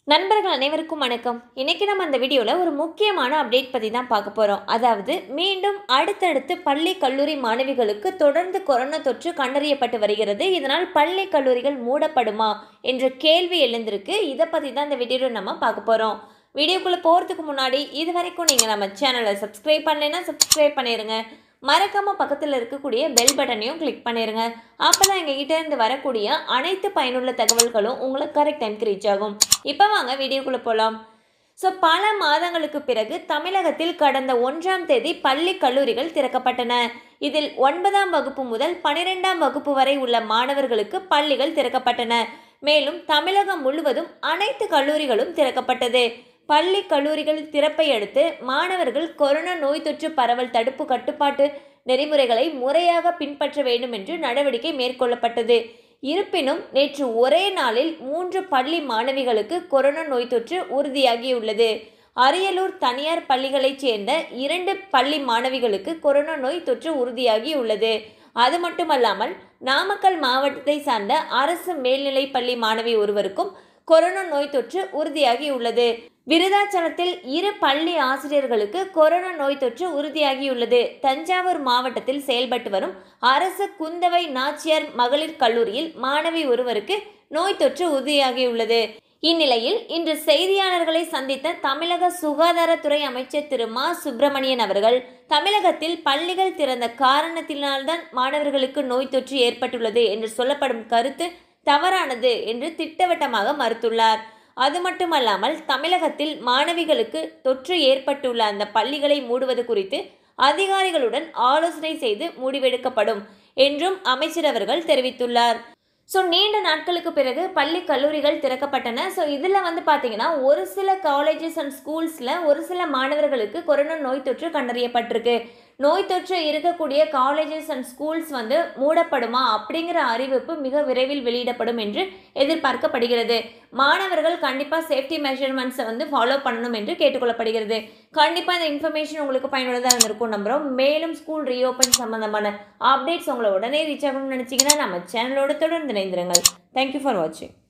நண்பர்கள் அனைவருக்கும் வணக்கம் இன்னைக்கு நம்ம அந்த வீடியோவில் ஒரு முக்கியமான அப்டேட் பற்றி தான் பார்க்க போகிறோம் அதாவது மீண்டும் அடுத்தடுத்து பள்ளி கல்லூரி மாணவிகளுக்கு தொடர்ந்து கொரோனா தொற்று கண்டறியப்பட்டு வருகிறது இதனால் பள்ளி கல்லூரிகள் மூடப்படுமா என்ற கேள்வி எழுந்திருக்கு இதை பற்றி தான் இந்த வீடியோவில் நம்ம பார்க்க போகிறோம் வீடியோக்குள்ளே போகிறதுக்கு முன்னாடி இது வரைக்கும் நீங்கள் நம்ம சேனலை சப்ஸ்கிரைப் பண்ணலைன்னா சப்ஸ்கிரைப் பண்ணிடுங்க மறக்காம பக்கத்தில் இருக்கக்கூடிய பெல் பட்டனையும் கிளிக் பண்ணிடுங்க அப்போ தான் எங்ககிட்ட இருந்து வரக்கூடிய அனைத்து பயனுள்ள தகவல்களும் உங்களுக்கு கரெக்ட் டைம்க்கு ரீச் ஆகும் இப்போ வாங்க வீடியோக்குள்ளே போகலாம் ஸோ பல மாதங்களுக்கு பிறகு தமிழகத்தில் கடந்த ஒன்றாம் தேதி பள்ளி கல்லூரிகள் திறக்கப்பட்டன இதில் ஒன்பதாம் வகுப்பு முதல் பனிரெண்டாம் வகுப்பு வரை உள்ள மாணவர்களுக்கு பள்ளிகள் திறக்கப்பட்டன மேலும் தமிழகம் முழுவதும் அனைத்து கல்லூரிகளும் திறக்கப்பட்டது பள்ளி கல்லூரிகள் திறப்பை அடுத்து மாணவர்கள் கொரோனா நோய் தொற்று பரவல் தடுப்பு கட்டுப்பாட்டு நெறிமுறைகளை முறையாக பின்பற்ற வேண்டும் என்று நடவடிக்கை மேற்கொள்ளப்பட்டது இருப்பினும் நேற்று ஒரே நாளில் மூன்று பள்ளி மாணவிகளுக்கு கொரோனா நோய் தொற்று உறுதியாகியுள்ளது அரியலூர் தனியார் பள்ளிகளைச் சேர்ந்த இரண்டு பள்ளி மாணவிகளுக்கு கொரோனா நோய் தொற்று உறுதியாகியுள்ளது அது மட்டுமல்லாமல் நாமக்கல் மாவட்டத்தை சார்ந்த அரசு மேல்நிலைப் பள்ளி மாணவி ஒருவருக்கும் கொரோனா நோய் தொற்று உறுதியாகியுள்ளது விருதாச்சலத்தில் இரு பள்ளி ஆசிரியர்களுக்கு கொரோனா நோய் தொற்று உறுதியாகியுள்ளது தஞ்சாவூர் மாவட்டத்தில் செயல்பட்டு வரும் அரசு குந்தவை நாச்சியார் மகளிர் கல்லூரியில் மாணவி ஒருவருக்கு நோய் தொற்று உறுதியாகியுள்ளது இந்நிலையில் இன்று செய்தியாளர்களை சந்தித்த தமிழக சுகாதாரத்துறை அமைச்சர் திரு மா சுப்பிரமணியன் அவர்கள் தமிழகத்தில் பள்ளிகள் திறந்த காரணத்தினால்தான் மாணவர்களுக்கு நோய் தொற்று ஏற்பட்டுள்ளது என்று சொல்லப்படும் கருத்து தவறானது என்று திட்டவட்டமாக மறுத்துள்ளார் அது மட்டுமல்லாமல் தமிழகத்தில் மாணவிகளுக்கு தொற்று ஏற்பட்டுள்ள அந்த பள்ளிகளை மூடுவது குறித்து அதிகாரிகளுடன் ஆலோசனை செய்து முடிவெடுக்கப்படும் என்றும் அமைச்சர் அவர்கள் தெரிவித்துள்ளார் ஸோ நீண்ட நாட்களுக்கு பிறகு பள்ளி கல்லூரிகள் திறக்கப்பட்டன ஸோ இதில் வந்து பார்த்தீங்கன்னா ஒரு சில காலேஜஸ் அண்ட் ஸ்கூல்ஸில் ஒரு சில மாணவர்களுக்கு கொரோனா நோய் தொற்று கண்டறியப்பட்டிருக்கு நோய் தொற்று இருக்கக்கூடிய காலேஜஸ் அண்ட் ஸ்கூல்ஸ் வந்து மூடப்படுமா அப்படிங்கிற அறிவிப்பு மிக விரைவில் வெளியிடப்படும் என்று எதிர்பார்க்கப்படுகிறது மாணவர்கள் கண்டிப்பாக சேஃப்டி மெஷர்மெண்ட்ஸை வந்து ஃபாலோ பண்ணணும் என்று கேட்டுக்கொள்ளப்படுகிறது கண்டிப்பாக இந்த இன்ஃபர்மேஷன் உங்களுக்கு பயனுள்ளதாக இருந்திருக்கும் நம்புகிறோம் மேலும் ஸ்கூல் ரீஓப்பன் சம்மந்தமான அப்டேட்ஸ் உங்களை உடனே ரீச் ஆகணும்னு நினச்சிங்கன்னா நம்ம சேனலோட தொடர்ந்து இணைந்திருங்கள் தேங்க்யூ ஃபார் வாட்சிங்